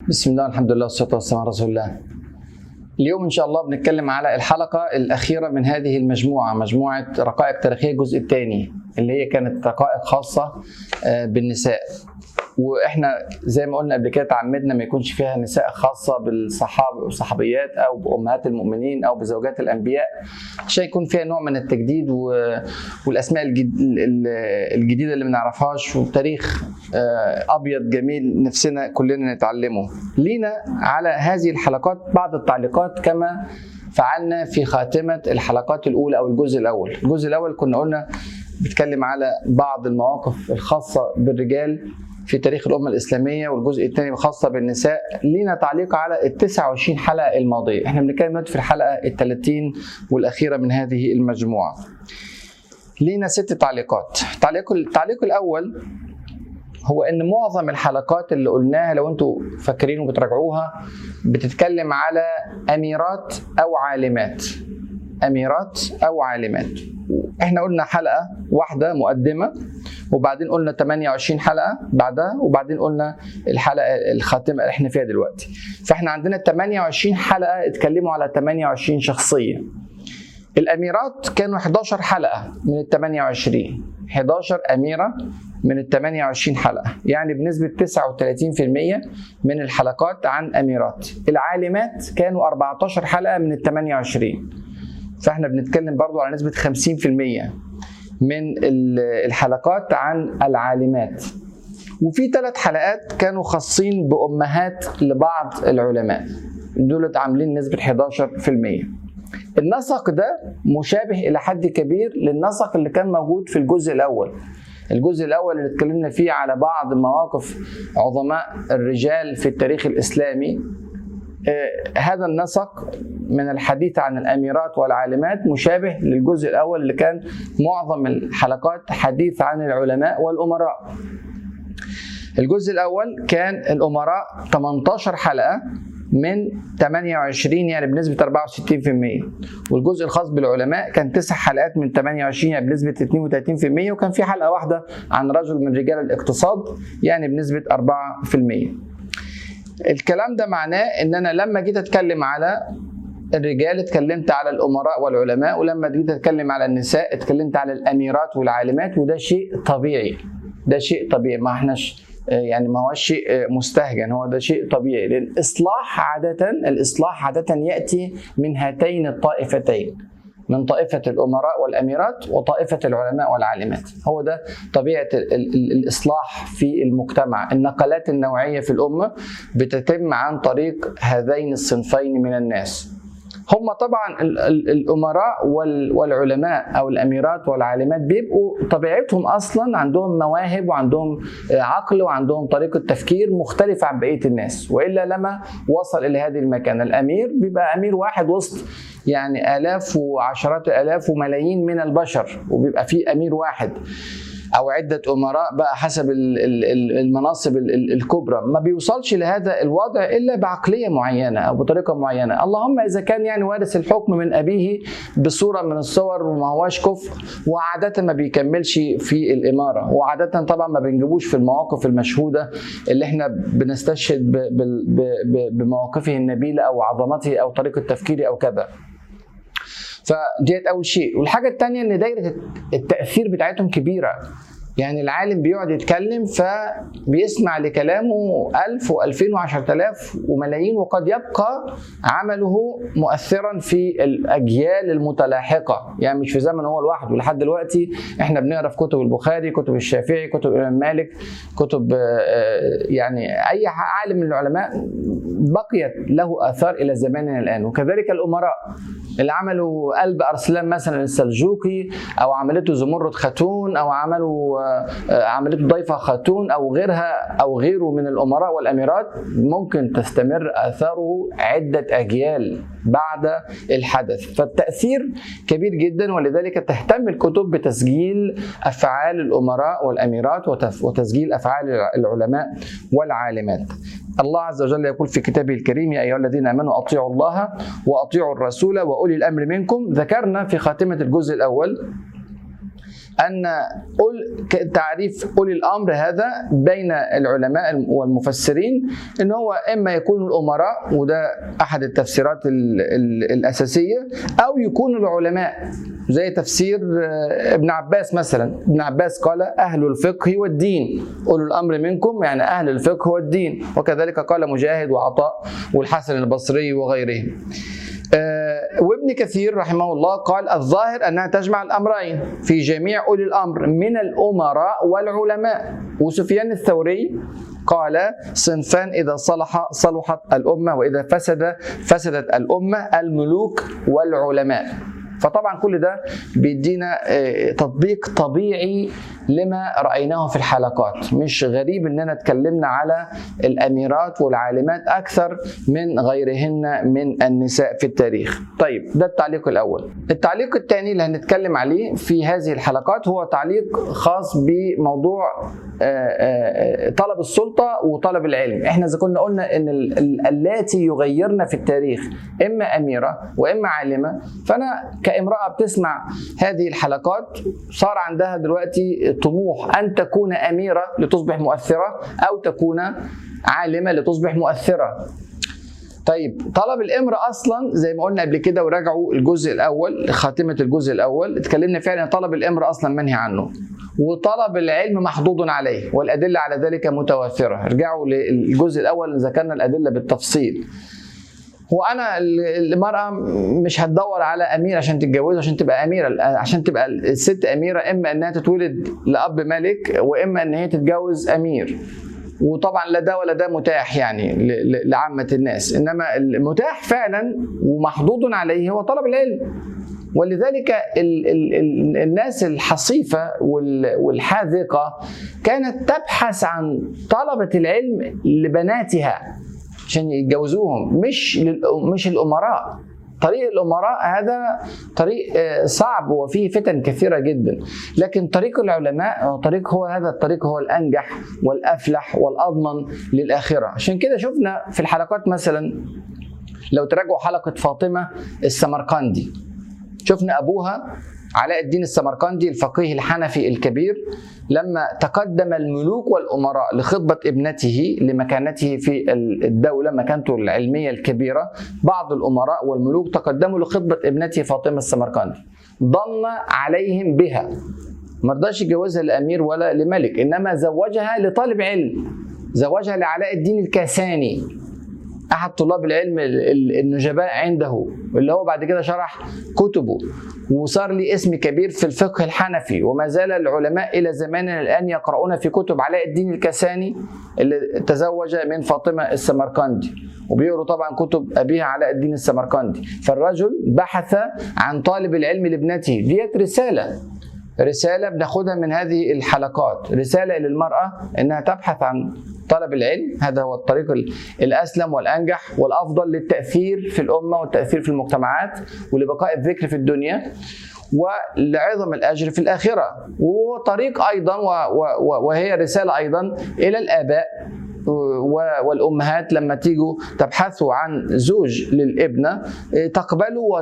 بسم الله الحمد لله والصلاه والسلام على رسول الله. اليوم ان شاء الله بنتكلم على الحلقه الاخيره من هذه المجموعه مجموعه رقائق تاريخيه الجزء الثاني اللي هي كانت رقائق خاصه آه، بالنساء واحنا زي ما قلنا قبل كده تعمدنا ما يكونش فيها نساء خاصه بالصحابه والصحابيات او بامهات المؤمنين او بزوجات الانبياء عشان يكون فيها نوع من التجديد و... والاسماء الجد... ال- الجديده اللي ما نعرفهاش وتاريخ آه، ابيض جميل نفسنا كلنا نتعلمه. لينا على هذه الحلقات بعض التعليقات كما فعلنا في خاتمه الحلقات الاولى او الجزء الاول. الجزء الاول كنا قلنا بيتكلم على بعض المواقف الخاصه بالرجال في تاريخ الأمة الإسلامية والجزء الثاني خاصة بالنساء لينا تعليق على ال 29 حلقة الماضية احنا بنتكلم دلوقتي في الحلقة ال 30 والأخيرة من هذه المجموعة لينا ست تعليقات التعليق التعليق الأول هو ان معظم الحلقات اللي قلناها لو انتوا فاكرين وبتراجعوها بتتكلم على اميرات او عالمات اميرات او عالمات احنا قلنا حلقه واحده مقدمه وبعدين قلنا 28 حلقه بعدها وبعدين قلنا الحلقه الخاتمه اللي احنا فيها دلوقتي فاحنا عندنا 28 حلقه اتكلموا على 28 شخصيه الاميرات كانوا 11 حلقه من ال 28 11 اميره من ال 28 حلقه يعني بنسبه 39% من الحلقات عن اميرات العالمات كانوا 14 حلقه من ال 28 فاحنا بنتكلم برضو على نسبه 50% من ال- الحلقات عن العالمات وفي ثلاث حلقات كانوا خاصين بامهات لبعض العلماء دول عاملين نسبه 11% النسق ده مشابه الى حد كبير للنسق اللي كان موجود في الجزء الاول الجزء الاول اللي اتكلمنا فيه على بعض مواقف عظماء الرجال في التاريخ الاسلامي آه، هذا النسق من الحديث عن الاميرات والعالمات مشابه للجزء الاول اللي كان معظم الحلقات حديث عن العلماء والامراء الجزء الاول كان الامراء 18 حلقه من 28 يعني بنسبة 64% والجزء الخاص بالعلماء كان تسع حلقات من 28 يعني بنسبة 32% وكان في حلقة واحدة عن رجل من رجال الاقتصاد يعني بنسبة 4% الكلام ده معناه ان انا لما جيت اتكلم على الرجال اتكلمت على الامراء والعلماء ولما جيت اتكلم على النساء اتكلمت على الاميرات والعالمات وده شيء طبيعي ده شيء طبيعي ما احناش يعني ما هوش شيء مستهجن هو ده شيء طبيعي لان الاصلاح عاده الاصلاح عاده ياتي من هاتين الطائفتين من طائفة الأمراء والأميرات وطائفة العلماء والعالمات هو ده طبيعة ال- ال- الإصلاح في المجتمع النقلات النوعية في الأمة بتتم عن طريق هذين الصنفين من الناس هم طبعا ال- ال- الامراء وال- والعلماء او الاميرات والعالمات بيبقوا طبيعتهم اصلا عندهم مواهب وعندهم آه، عقل وعندهم طريقه تفكير مختلفه عن بقيه الناس والا لما وصل الى هذه المكانه الامير بيبقى امير واحد وسط يعني الاف وعشرات الالاف وملايين من البشر وبيبقى في امير واحد او عده امراء بقى حسب ال- ال- ال- المناصب ال- ال- الكبرى ما بيوصلش لهذا الوضع الا بعقليه معينه او بطريقه معينه اللهم اذا كان يعني وارث الحكم من ابيه بصوره من الصور وما هواش كفر وعاده ما بيكملش في الاماره وعاده طبعا ما بنجيبوش في المواقف المشهوده اللي احنا بنستشهد ب- بال- ب- ب- بمواقفه النبيله او عظمته او طريقه تفكيره او كذا فديت اول شيء والحاجه الثانيه ان دايره التاثير بتاعتهم كبيره يعني العالم بيقعد يتكلم فبيسمع لكلامه ألف وألفين وعشرة آلاف وملايين وقد يبقى عمله مؤثرا في الأجيال المتلاحقة يعني مش في زمن هو لوحده لحد دلوقتي احنا بنقرا في كتب البخاري كتب الشافعي كتب الإمام مالك كتب آه، يعني أي عالم من العلماء بقيت له آثار إلى زماننا الآن وكذلك الأمراء اللي عملوا قلب أرسلان مثلا السلجوقي أو عملته زمرد خاتون أو عملوا آه، آه، عملته ضيفة خاتون أو غيرها أو غيره من الأمراء والأميرات ممكن تستمر آثاره عدة أجيال بعد الحدث فالتأثير كبير جدا ولذلك تهتم الكتب بتسجيل أفعال الأمراء والأميرات وتف- وتسجيل أفعال العلماء والعالمات الله عز وجل يقول في كتابه الكريم يا أيها الذين آمنوا أطيعوا الله وأطيعوا الرسول وأولي الأمر منكم ذكرنا في خاتمة الجزء الأول ان تعريف اولي الامر هذا بين العلماء والمفسرين ان هو اما يكون الامراء وده احد التفسيرات الاساسيه او يكون العلماء زي تفسير آه، ابن عباس مثلا ابن عباس قال اهل الفقه والدين اولو الامر منكم يعني اهل الفقه والدين وكذلك قال مجاهد وعطاء والحسن البصري وغيرهم آه، وابن كثير رحمه الله قال الظاهر انها تجمع الامرين في جميع اولي الامر من الامراء والعلماء وسفيان الثوري قال صنفان اذا صلح صلحت الامه واذا فسد فسدت الامه الملوك والعلماء فطبعا كل ده بيدينا آه، تطبيق طبيعي لما رايناه في الحلقات مش غريب اننا اتكلمنا على الاميرات والعالمات اكثر من غيرهن من النساء في التاريخ طيب ده التعليق الاول التعليق الثاني اللي هنتكلم عليه في هذه الحلقات هو تعليق خاص بموضوع آه، آه، طلب السلطه وطلب العلم احنا اذا كنا قلنا ان اللاتي يغيرن في التاريخ اما اميره واما عالمه فانا كامراه بتسمع هذه الحلقات صار عندها دلوقتي طموح ان تكون اميره لتصبح مؤثره او تكون عالمه لتصبح مؤثره طيب طلب الامر اصلا زي ما قلنا قبل كده وراجعوا الجزء الاول خاتمه الجزء الاول اتكلمنا فعلا طلب الامر اصلا منهي عنه وطلب العلم محظوظ عليه والادله على ذلك متوفره ارجعوا للجزء الاول ذكرنا الادله بالتفصيل هو انا المراه مش هتدور على امير عشان تتجوزه عشان تبقى اميره عشان تبقى الست اميره اما انها تتولد لاب ملك واما ان هي تتجوز امير وطبعا لا ده ولا ده متاح يعني لعامه الناس انما المتاح فعلا ومحظوظ عليه هو طلب العلم ولذلك ال ال ال الناس الحصيفة والحاذقة كانت تبحث عن طلبة العلم لبناتها عشان يتجوزوهم مش مش الامراء طريق الامراء هذا طريق آه، صعب وفيه فتن كثيره جدا لكن طريق العلماء طريق هو هذا الطريق هو الانجح والافلح والاضمن للاخره عشان كده شفنا في الحلقات مثلا لو تراجعوا حلقه فاطمه السمرقندي شفنا ابوها علاء الدين السمرقندي الفقيه الحنفي الكبير لما تقدم الملوك والامراء لخطبه ابنته لمكانته في الدوله مكانته العلميه الكبيره بعض الامراء والملوك تقدموا لخطبه ابنته فاطمه السمرقندي ضن عليهم بها ما رضاش يتجوزها لامير ولا لملك انما زوجها لطالب علم زوجها لعلاء الدين الكاساني احد طلاب العلم النجباء عنده اللي هو بعد كده شرح كتبه وصار لي اسم كبير في الفقه الحنفي وما زال العلماء الى زماننا الان يقرؤون في كتب علاء الدين الكساني اللي تزوج من فاطمه السمرقندي وبيقروا طبعا كتب ابيها علاء الدين السمرقندي فالرجل بحث عن طالب العلم لابنته ديت رساله رسالة بناخدها من هذه الحلقات رسالة للمرأة أنها تبحث عن طلب العلم هذا هو الطريق الأسلم والأنجح والأفضل للتأثير في الأمة والتأثير في المجتمعات ولبقاء الذكر في الدنيا ولعظم الأجر في الآخرة وهو طريق أيضا وهي رسالة أيضا إلى الآباء والامهات لما تيجوا تبحثوا عن زوج للابنه تقبلوا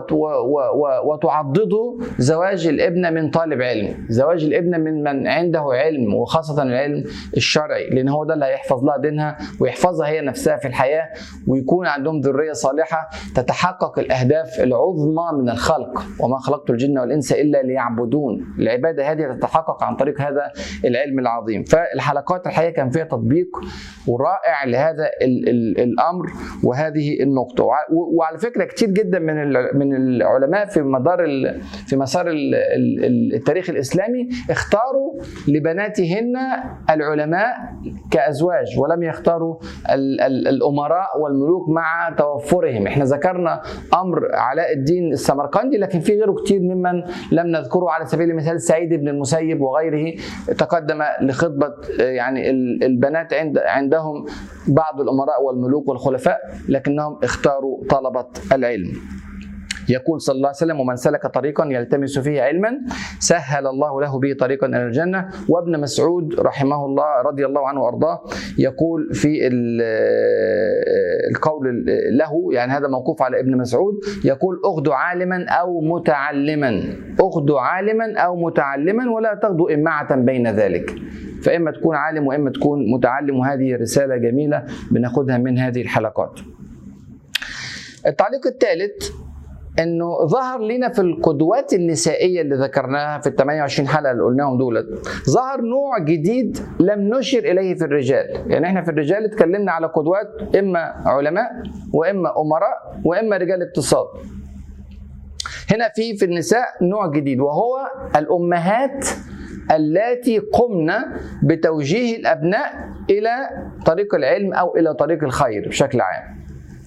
وتعضدوا زواج الابنه من طالب علم، زواج الابنه من من عنده علم وخاصه العلم الشرعي لان هو ده اللي هيحفظ لها دينها ويحفظها هي نفسها في الحياه ويكون عندهم ذريه صالحه تتحقق الاهداف العظمى من الخلق وما خلقت الجن والانس الا ليعبدون، العباده هذه تتحقق عن طريق هذا العلم العظيم، فالحلقات الحقيقه كان فيها تطبيق ورائع لهذا الامر وهذه النقطه وعلى فكره كتير جدا من من العلماء في مدار في مسار التاريخ الاسلامي اختاروا لبناتهن العلماء كازواج ولم يختاروا الامراء والملوك مع توفرهم احنا ذكرنا امر علاء الدين السمرقندي لكن في غيره كتير ممن لم نذكره على سبيل المثال سعيد بن المسيب وغيره تقدم لخطبه يعني البنات عند عندهم لهم بعض الامراء والملوك والخلفاء لكنهم اختاروا طلبه العلم يقول صلى الله عليه وسلم ومن سلك طريقا يلتمس فيه علما سهل الله له به طريقا الى الجنه وابن مسعود رحمه الله رضي الله عنه وارضاه يقول في القول له يعني هذا موقوف على ابن مسعود يقول اغدو عالما او متعلما اغدو عالما او متعلما ولا تغدو امعه بين ذلك فاما تكون عالم واما تكون متعلم وهذه رساله جميله بناخدها من هذه الحلقات التعليق الثالث انه ظهر لنا في القدوات النسائيه اللي ذكرناها في ال 28 حلقه اللي قلناهم دولت ظهر نوع جديد لم نشر اليه في الرجال يعني احنا في الرجال اتكلمنا على قدوات اما علماء واما امراء واما رجال اقتصاد هنا في في النساء نوع جديد وهو الامهات اللاتي قمن بتوجيه الابناء الى طريق العلم او الى طريق الخير بشكل عام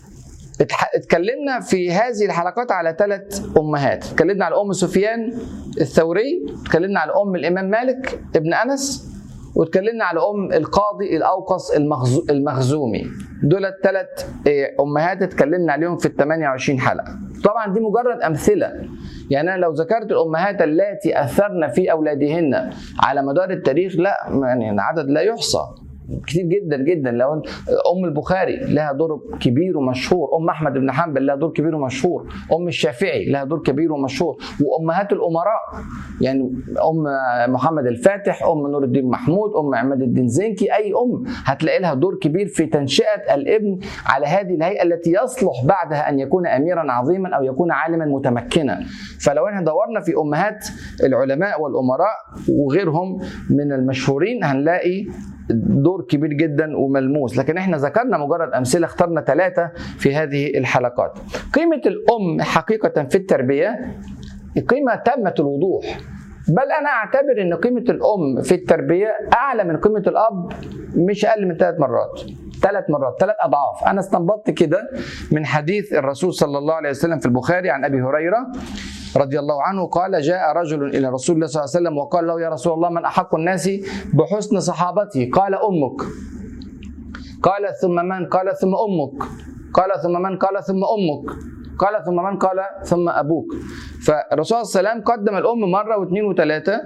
اتكلمنا في هذه الحلقات على ثلاث امهات اتكلمنا على ام سفيان الثوري اتكلمنا على ام الامام مالك ابن انس واتكلمنا على ام القاضي الاوقص المخزومي دول الثلاث امهات اتكلمنا عليهم في ال 28 حلقه طبعا دي مجرد امثله يعني انا لو ذكرت الامهات اللاتي اثرن في اولادهن على مدار التاريخ لا يعني عدد لا يحصى كتير جدا جدا لو انت ام البخاري لها دور كبير ومشهور ام احمد بن حنبل لها دور كبير ومشهور ام الشافعي لها دور كبير ومشهور وامهات الامراء يعني ام محمد الفاتح ام نور الدين محمود ام عماد الدين زنكي اي ام هتلاقي لها دور كبير في تنشئه الابن على هذه الهيئه التي يصلح بعدها ان يكون اميرا عظيما او يكون عالما متمكنا فلو احنا دورنا في امهات العلماء والامراء وغيرهم من المشهورين هنلاقي دور كبير جدا وملموس لكن احنا ذكرنا مجرد امثله اخترنا ثلاثه في هذه الحلقات قيمه الام حقيقه في التربيه قيمه تامه الوضوح بل انا اعتبر ان قيمه الام في التربيه اعلى من قيمه الاب مش اقل من ثلاث مرات ثلاث مرات ثلاث اضعاف انا استنبطت كده من حديث الرسول صلى الله عليه وسلم في البخاري عن ابي هريره رضي الله عنه قال جاء رجل الى رسول الله صلى الله عليه وسلم وقال له يا رسول الله من احق الناس بحسن صحابتي قال امك قال ثم من قال ثم امك قال ثم من قال ثم امك قال ثم من قال ثم ابوك فالرسول صلى الله عليه وسلم قدم الام مره واثنين وثلاثه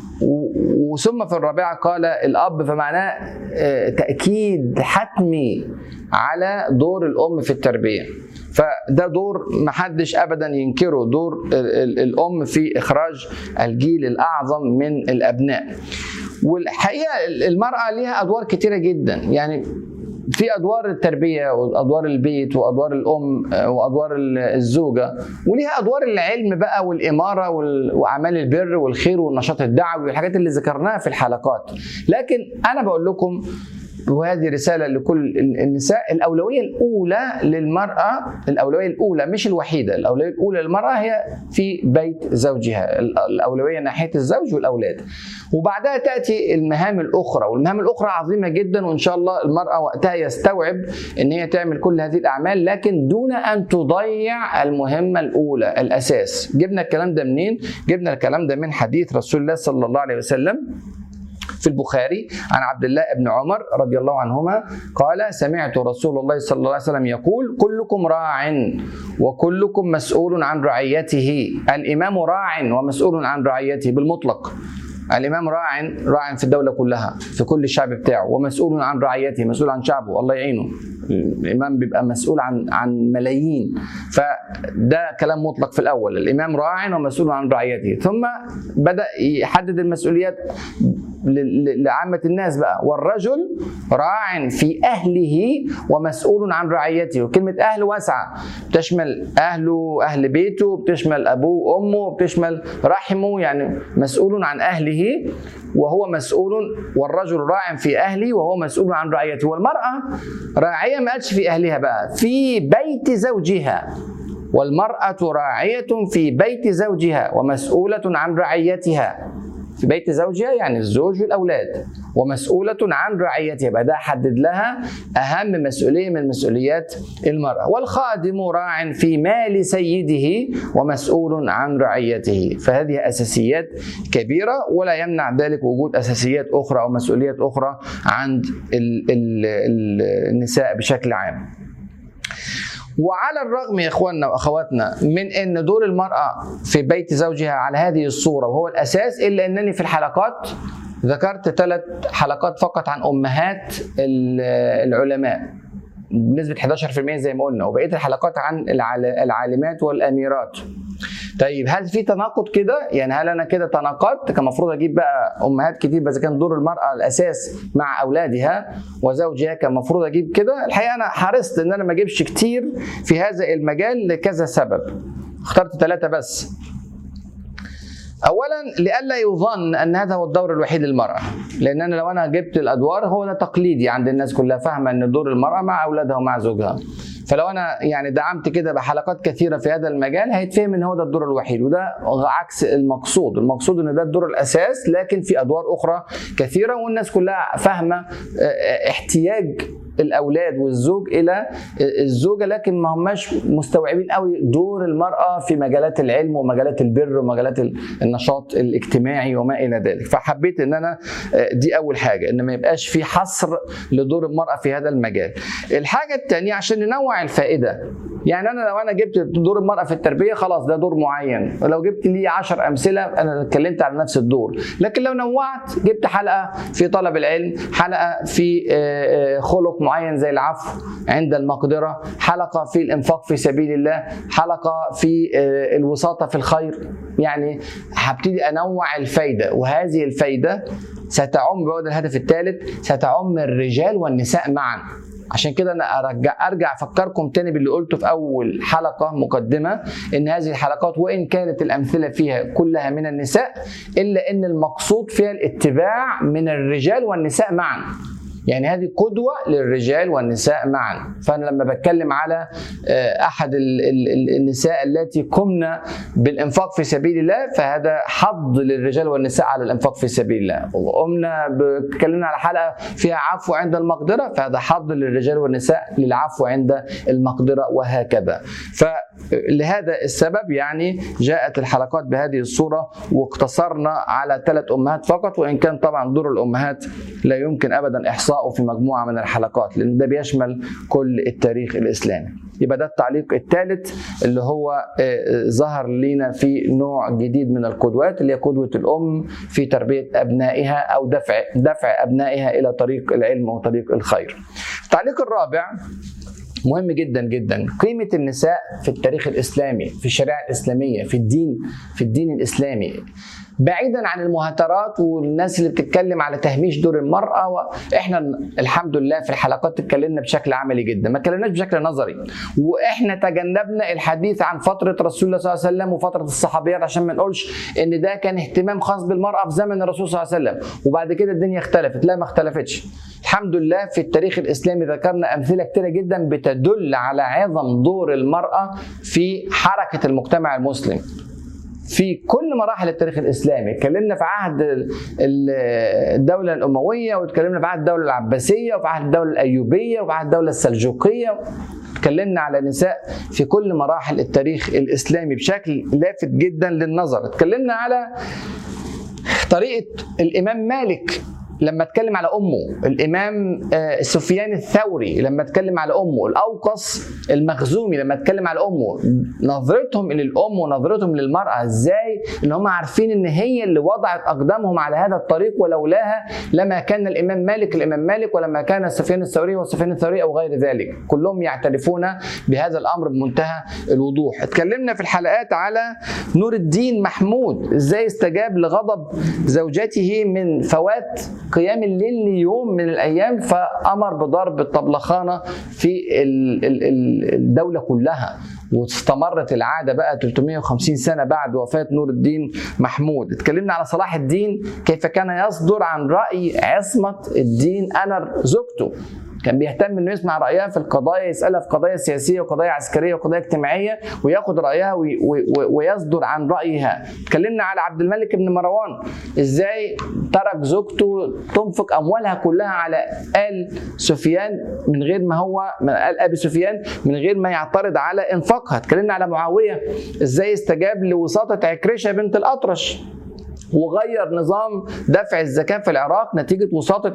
وثم في الرابعه قال الاب فمعناه تاكيد حتمي على دور الام في التربيه فده دور محدش ابدا ينكره دور الام في اخراج الجيل الاعظم من الابناء والحقيقه المراه ليها ادوار كتيره جدا يعني في ادوار التربيه وادوار البيت وادوار الام وادوار الزوجه وليها ادوار العلم بقى والاماره واعمال البر والخير والنشاط الدعوي والحاجات اللي ذكرناها في الحلقات لكن انا بقول لكم وهذه رسالة لكل النساء الأولوية الأولى للمرأة الأولوية الأولى مش الوحيدة الأولوية الأولى للمرأة هي في بيت زوجها الأولوية ناحية الزوج والأولاد وبعدها تأتي المهام الأخرى والمهام الأخرى عظيمة جدا وإن شاء الله المرأة وقتها يستوعب إن هي تعمل كل هذه الأعمال لكن دون أن تضيع المهمة الأولى الأساس جبنا الكلام ده منين؟ جبنا الكلام ده من حديث رسول الله صلى الله عليه وسلم في البخاري عن عبد الله بن عمر رضي الله عنهما قال سمعت رسول الله صلى الله عليه وسلم يقول كلكم راع وكلكم مسؤول عن رعيته الامام راع ومسؤول عن رعيته بالمطلق الامام راع راع في الدوله كلها في كل الشعب بتاعه ومسؤول عن رعيته مسؤول عن شعبه الله يعينه الامام بيبقى مسؤول عن عن ملايين فده كلام مطلق في الاول الامام راع ومسؤول عن رعيته ثم بدا يحدد المسؤوليات لعامة الناس بقى والرجل راع في أهله ومسؤول عن رعيته وكلمة أهل واسعة بتشمل أهله أهل بيته بتشمل أبوه وأمه بتشمل رحمه يعني مسؤول عن أهله وهو مسؤول والرجل راع في أهله وهو مسؤول عن رعيته والمرأة راعية ما قالش في أهلها بقى في بيت زوجها والمرأة راعية في بيت زوجها ومسؤولة عن رعيتها في بيت زوجها يعني الزوج والأولاد ومسؤولة عن رعيتها يبقى ده حدد لها أهم مسؤولية من مسؤوليات المرأة والخادم راع في مال سيده ومسؤول عن رعيته فهذه أساسيات كبيرة ولا يمنع ذلك وجود أساسيات أخرى أو مسؤوليات أخرى عند ال ال ال النساء بشكل عام وعلى الرغم يا اخواننا واخواتنا من ان دور المراه في بيت زوجها على هذه الصوره وهو الاساس الا انني في الحلقات ذكرت ثلاث حلقات فقط عن امهات العلماء بنسبه 11% زي ما قلنا وبقيه الحلقات عن العالمات والاميرات طيب هل في تناقض كده؟ يعني هل انا كده تناقضت؟ كان المفروض اجيب بقى امهات كتير بس كان دور المراه الاساس مع اولادها وزوجها كان المفروض اجيب كده، الحقيقه انا حرصت ان انا ما اجيبش كتير في هذا المجال لكذا سبب. اخترت ثلاثه بس. اولا لئلا يظن ان هذا هو الدور الوحيد للمراه لان انا لو انا جبت الادوار هو ده تقليدي عند الناس كلها فاهمه ان دور المراه مع اولادها ومع زوجها فلو انا يعني دعمت كده بحلقات كثيره في هذا المجال هيتفهم ان هو ده الدور الوحيد وده عكس المقصود المقصود ان ده الدور الاساس لكن في ادوار اخرى كثيره والناس كلها فاهمه احتياج الاولاد والزوج الى الزوجه لكن ما هماش مستوعبين قوي دور المراه في مجالات العلم ومجالات البر ومجالات النشاط الاجتماعي وما الى ذلك فحبيت ان انا دي اول حاجه ان ما يبقاش في حصر لدور المراه في هذا المجال الحاجه الثانيه عشان ننوع الفائده يعني انا لو انا جبت دور المراه في التربيه خلاص ده دور معين ولو جبت لي 10 امثله انا اتكلمت على نفس الدور لكن لو نوعت جبت حلقه في طلب العلم حلقه في خلق معين زي العفو عند المقدره حلقه في الانفاق في سبيل الله حلقه في الوساطه في الخير يعني هبتدي انوع الفايده وهذه الفايده ستعم بعد الهدف الثالث ستعم الرجال والنساء معا عشان كده انا ارجع ارجع افكركم تاني باللي قلته في اول حلقه مقدمه ان هذه الحلقات وان كانت الامثله فيها كلها من النساء الا ان المقصود فيها الاتباع من الرجال والنساء معا يعني هذه قدوة للرجال والنساء معا فأنا لما بتكلم على أحد النساء التي قمنا بالإنفاق في سبيل الله فهذا حض للرجال والنساء على الإنفاق في سبيل الله وقمنا اتكلمنا على حلقة فيها عفو عند المقدرة فهذا حض للرجال والنساء للعفو عند المقدرة وهكذا فلهذا السبب يعني جاءت الحلقات بهذه الصورة واقتصرنا على ثلاث أمهات فقط وإن كان طبعا دور الأمهات لا يمكن أبدا إحصاء إحصائه في مجموعة من الحلقات لأن ده بيشمل كل التاريخ الإسلامي يبقى ده التعليق الثالث اللي هو ظهر لنا في نوع جديد من القدوات اللي هي قدوة الأم في تربية أبنائها أو دفع دفع أبنائها إلى طريق العلم وطريق الخير. التعليق الرابع مهم جدا جدا قيمة النساء في التاريخ الإسلامي في الشريعة الإسلامية في الدين في الدين الإسلامي بعيدا عن المهاترات والناس اللي بتتكلم على تهميش دور المرأة واحنا الحمد لله في الحلقات اتكلمنا بشكل عملي جدا ما اتكلمناش بشكل نظري واحنا تجنبنا الحديث عن فترة رسول الله صلى الله عليه وسلم وفترة الصحابيات عشان ما نقولش ان ده كان اهتمام خاص بالمرأة في زمن الرسول صلى الله عليه وسلم وبعد كده الدنيا اختلفت لا ما اختلفتش الحمد لله في التاريخ الاسلامي ذكرنا امثله كثيره جدا بتدل على عظم دور المراه في حركه المجتمع المسلم في كل مراحل التاريخ الاسلامي اتكلمنا في عهد الدوله الامويه واتكلمنا في عهد الدوله العباسيه وفي عهد الدوله الايوبيه وفي عهد الدوله السلجوقيه اتكلمنا على نساء في كل مراحل التاريخ الاسلامي بشكل لافت جدا للنظر اتكلمنا على طريقه الامام مالك لما اتكلم على امه الامام سفيان الثوري لما اتكلم على امه الاوقص المخزومي لما اتكلم على امه نظرتهم للام ونظرتهم للمراه ازاي ان هم عارفين ان هي اللي وضعت اقدامهم على هذا الطريق ولولاها لما كان الامام مالك الامام مالك ولما كان سفيان الثوري وسفيان الثوري او غير ذلك كلهم يعترفون بهذا الامر بمنتهى الوضوح اتكلمنا في الحلقات على نور الدين محمود ازاي استجاب لغضب زوجته من فوات قيام الليل ليوم من الايام فامر بضرب الطبلخانه في الدوله كلها واستمرت العاده بقى 350 سنه بعد وفاه نور الدين محمود اتكلمنا على صلاح الدين كيف كان يصدر عن راي عصمه الدين انر زوجته كان بيهتم انه يسمع رايها في القضايا يسالها في قضايا سياسيه وقضايا عسكريه وقضايا اجتماعيه وياخد رايها وي وي ويصدر عن رايها اتكلمنا على عبد الملك بن مروان ازاي ترك زوجته تنفق اموالها كلها على ال سفيان من غير ما هو من ال ابي سفيان من غير ما يعترض على انفاقها اتكلمنا على معاويه ازاي استجاب لوساطه عكرشه بنت الاطرش وغير نظام دفع الزكاه في العراق نتيجه وساطه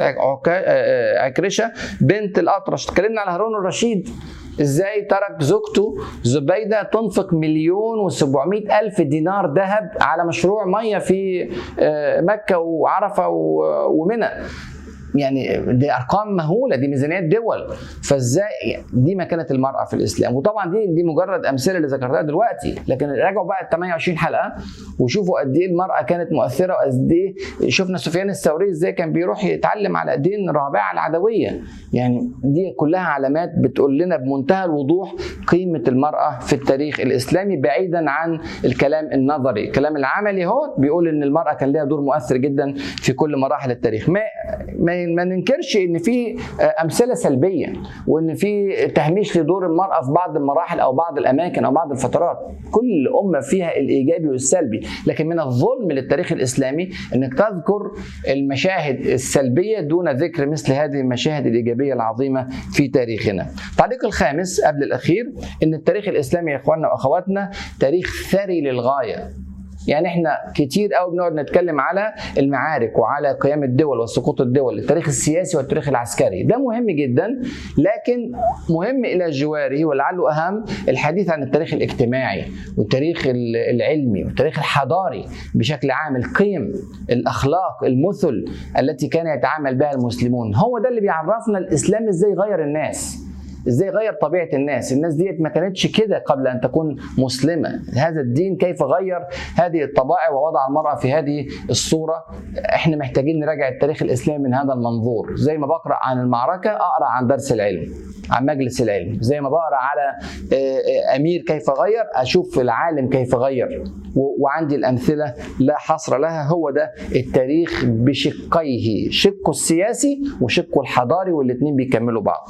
عكرشه بنت الاطرش اتكلمنا على هارون الرشيد ازاي ترك زوجته زبيده تنفق مليون و700 الف دينار ذهب على مشروع ميه في مكه وعرفه ومنى يعني دي ارقام مهوله دي ميزانيات دول فازاي دي مكانه المراه في الاسلام وطبعا دي دي مجرد امثله اللي ذكرتها دلوقتي لكن راجعوا بقى ال 28 حلقه وشوفوا قد ايه المراه كانت مؤثره وقد ايه شفنا سفيان الثوري ازاي كان بيروح يتعلم على ايدين رابعه العدويه يعني دي كلها علامات بتقول لنا بمنتهى الوضوح قيمه المراه في التاريخ الاسلامي بعيدا عن الكلام النظري الكلام العملي هو بيقول ان المراه كان لها دور مؤثر جدا في كل مراحل التاريخ ما ما, ما ننكرش ان في امثله سلبيه وان في تهميش لدور المراه في بعض المراحل او بعض الاماكن او بعض الفترات كل امه فيها الايجابي والسلبي لكن من الظلم للتاريخ الاسلامي انك تذكر المشاهد السلبيه دون ذكر مثل هذه المشاهد الايجابيه العظيمه في تاريخنا التعليق الخامس قبل الاخير ان التاريخ الاسلامي يا اخواننا واخواتنا تاريخ ثري للغايه يعني احنا كتير قوي بنقعد نتكلم على المعارك وعلى قيام الدول وسقوط الدول التاريخ السياسي والتاريخ العسكري ده مهم جدا لكن مهم الى جواره ولعله اهم الحديث عن التاريخ الاجتماعي والتاريخ العلمي والتاريخ الحضاري بشكل عام القيم الاخلاق المثل التي كان يتعامل بها المسلمون هو ده اللي بيعرفنا الاسلام ازاي غير الناس ازاي غير طبيعه الناس الناس ديت ما كانتش كده قبل ان تكون مسلمه هذا الدين كيف غير هذه الطبائع ووضع المراه في هذه الصوره احنا محتاجين نراجع التاريخ الاسلامي من هذا المنظور زي ما بقرا عن المعركه اقرا عن درس العلم عن مجلس العلم زي ما بقرا على امير كيف غير اشوف العالم كيف غير وعندي الامثله لا حصر لها هو ده التاريخ بشقيه شقه السياسي وشقه الحضاري والاثنين بيكملوا بعض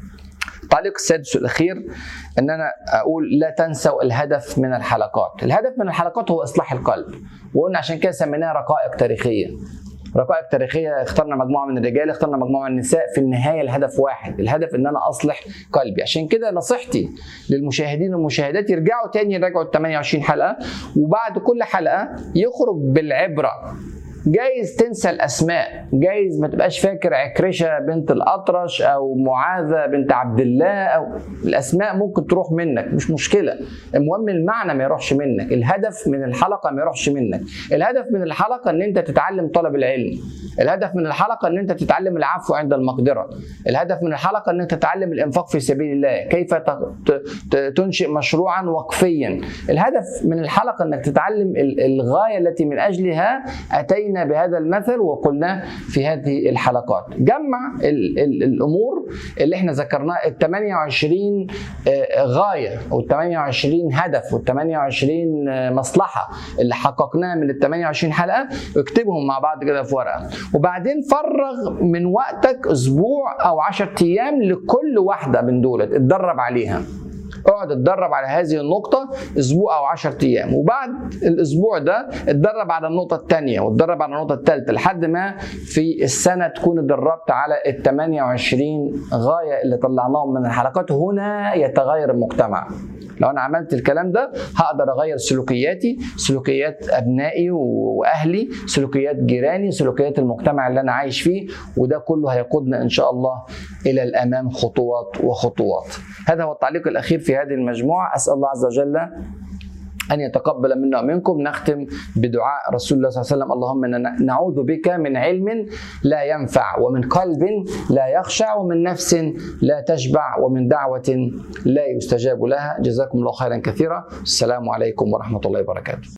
التعليق السادس والاخير ان انا اقول لا تنسوا الهدف من الحلقات، الهدف من الحلقات هو اصلاح القلب، وقلنا عشان كده سميناها رقائق تاريخيه. رقائق تاريخيه اخترنا مجموعه من الرجال اخترنا مجموعه من النساء في النهايه الهدف واحد الهدف ان انا اصلح قلبي عشان كده نصيحتي للمشاهدين والمشاهدات يرجعوا تاني يراجعوا ال 28 حلقه وبعد كل حلقه يخرج بالعبره جايز تنسى الاسماء جايز ما تبقاش فاكر عكرشه بنت الاطرش او معاذه بنت عبد الله او الاسماء ممكن تروح منك مش مشكله المهم المعنى ما يروحش منك الهدف من الحلقه ما يروحش منك الهدف من الحلقه ان انت تتعلم طلب العلم الهدف من الحلقه ان انت تتعلم العفو عند المقدره الهدف من الحلقه ان انت تتعلم الانفاق في سبيل الله كيف تنشئ مشروعا وقفيا الهدف من الحلقه انك تتعلم الغايه التي من اجلها اتينا بهذا المثل وقلنا في هذه الحلقات جمع ال ال الامور اللي احنا ذكرناها ال 28 غايه او ال 28 هدف وال 28 مصلحه اللي حققناها من ال 28 حلقه اكتبهم مع بعض كده في ورقه وبعدين فرغ من وقتك اسبوع او 10 ايام لكل واحده من دول اتدرب عليها اقعد اتدرب على هذه النقطة أسبوع أو 10 أيام وبعد الأسبوع ده اتدرب على النقطة الثانية واتدرب على النقطة الثالثة لحد ما في السنة تكون اتدربت على ال 28 غاية اللي طلعناهم من الحلقات هنا يتغير المجتمع لو انا عملت الكلام ده هقدر اغير سلوكياتي سلوكيات ابنائي واهلي سلوكيات جيراني سلوكيات المجتمع اللي انا عايش فيه وده كله هيقودنا ان شاء الله الى الامام خطوات وخطوات هذا هو التعليق الاخير في هذه المجموعه اسال الله عز وجل أن يتقبل منا ومنكم نختم بدعاء رسول الله صلى الله عليه وسلم اللهم إنا نعوذ بك من علم لا ينفع ومن قلب لا يخشع ومن نفس لا تشبع ومن دعوة لا يستجاب لها جزاكم الله خيرا كثيرا السلام عليكم ورحمة الله وبركاته